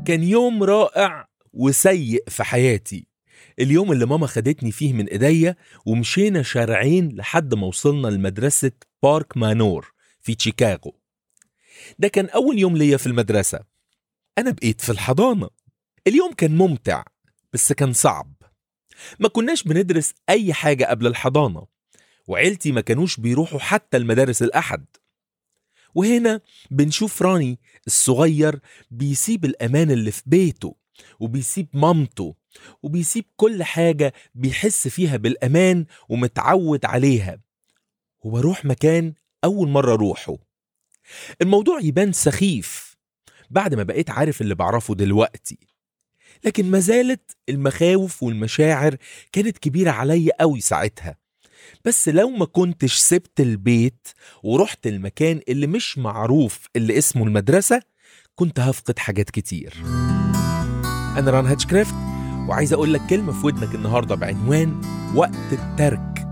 كان يوم رائع وسيء في حياتي اليوم اللي ماما خدتني فيه من ايديا ومشينا شارعين لحد ما وصلنا لمدرسة بارك مانور في شيكاغو ده كان أول يوم ليا في المدرسة أنا بقيت في الحضانة اليوم كان ممتع بس كان صعب ما كناش بندرس أي حاجة قبل الحضانة وعيلتي ما كانوش بيروحوا حتى المدارس الأحد وهنا بنشوف راني الصغير بيسيب الأمان اللي في بيته وبيسيب مامته وبيسيب كل حاجة بيحس فيها بالأمان ومتعود عليها وبروح مكان أول مرة أروحه الموضوع يبان سخيف بعد ما بقيت عارف اللي بعرفه دلوقتي لكن ما زالت المخاوف والمشاعر كانت كبيرة عليا قوي ساعتها بس لو ما كنتش سبت البيت ورحت المكان اللي مش معروف اللي اسمه المدرسة كنت هفقد حاجات كتير أنا ران هاتشكرافت وعايز أقول لك كلمة في ودنك النهاردة بعنوان وقت الترك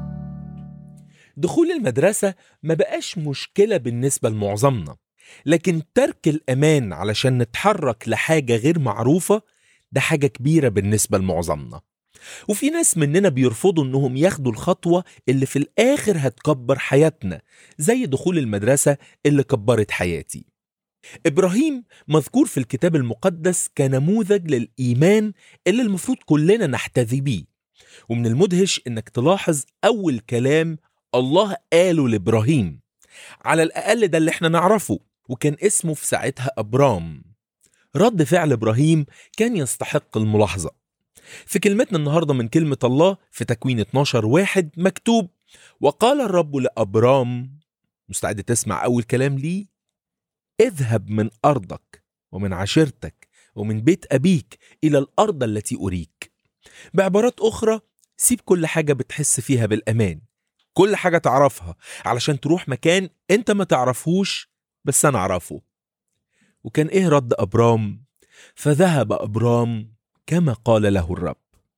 دخول المدرسة ما بقاش مشكلة بالنسبة لمعظمنا لكن ترك الأمان علشان نتحرك لحاجة غير معروفة ده حاجة كبيرة بالنسبة لمعظمنا وفي ناس مننا بيرفضوا انهم ياخدوا الخطوة اللي في الآخر هتكبر حياتنا زي دخول المدرسة اللي كبرت حياتي إبراهيم مذكور في الكتاب المقدس كنموذج للإيمان اللي المفروض كلنا نحتذي بيه ومن المدهش إنك تلاحظ أول كلام الله قاله لإبراهيم على الأقل ده اللي احنا نعرفه وكان اسمه في ساعتها أبرام رد فعل إبراهيم كان يستحق الملاحظة في كلمتنا النهاردة من كلمة الله في تكوين 12 واحد مكتوب وقال الرب لأبرام مستعد تسمع أول كلام ليه اذهب من أرضك ومن عشيرتك ومن بيت أبيك إلى الأرض التي أريك بعبارات أخرى سيب كل حاجة بتحس فيها بالأمان كل حاجة تعرفها علشان تروح مكان انت ما تعرفهوش بس انا اعرفه وكان ايه رد ابرام فذهب ابرام كما قال له الرب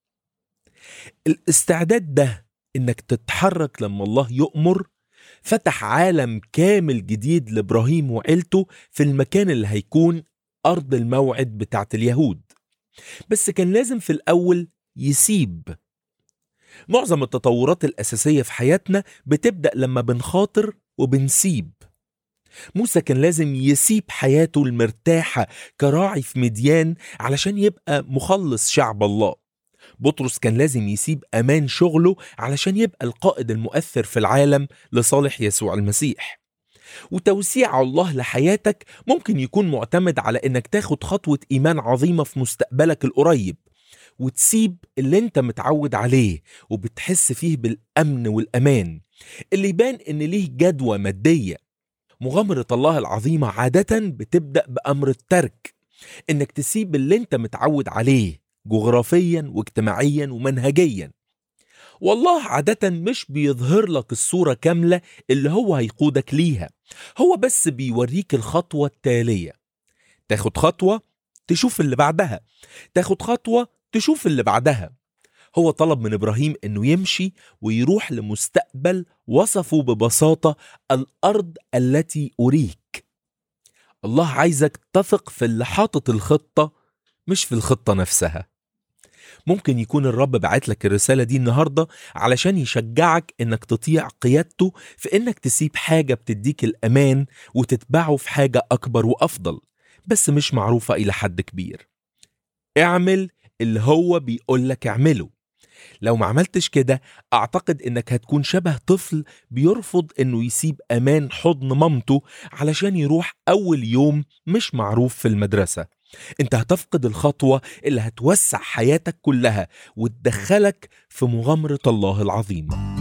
الاستعداد ده انك تتحرك لما الله يؤمر فتح عالم كامل جديد لابراهيم وعيلته في المكان اللي هيكون ارض الموعد بتاعت اليهود بس كان لازم في الاول يسيب معظم التطورات الأساسية في حياتنا بتبدأ لما بنخاطر وبنسيب موسى كان لازم يسيب حياته المرتاحة كراعي في مديان علشان يبقى مخلص شعب الله بطرس كان لازم يسيب أمان شغله علشان يبقى القائد المؤثر في العالم لصالح يسوع المسيح وتوسيع الله لحياتك ممكن يكون معتمد على انك تاخد خطوة ايمان عظيمة في مستقبلك القريب وتسيب اللي انت متعود عليه وبتحس فيه بالامن والامان اللي يبان ان ليه جدوى ماديه مغامره الله العظيمه عاده بتبدا بامر الترك انك تسيب اللي انت متعود عليه جغرافيا واجتماعيا ومنهجيا والله عادة مش بيظهر لك الصورة كاملة اللي هو هيقودك ليها هو بس بيوريك الخطوة التالية تاخد خطوة تشوف اللي بعدها تاخد خطوة تشوف اللي بعدها هو طلب من ابراهيم انه يمشي ويروح لمستقبل وصفه ببساطه الارض التي اريك الله عايزك تثق في اللي حاطط الخطه مش في الخطه نفسها ممكن يكون الرب بعت لك الرسالة دي النهاردة علشان يشجعك انك تطيع قيادته في انك تسيب حاجة بتديك الامان وتتبعه في حاجة اكبر وافضل بس مش معروفة الى حد كبير اعمل اللي هو بيقولك اعمله لو ما عملتش كده اعتقد انك هتكون شبه طفل بيرفض انه يسيب امان حضن مامته علشان يروح اول يوم مش معروف في المدرسة انت هتفقد الخطوة اللي هتوسع حياتك كلها وتدخلك في مغامرة الله العظيمة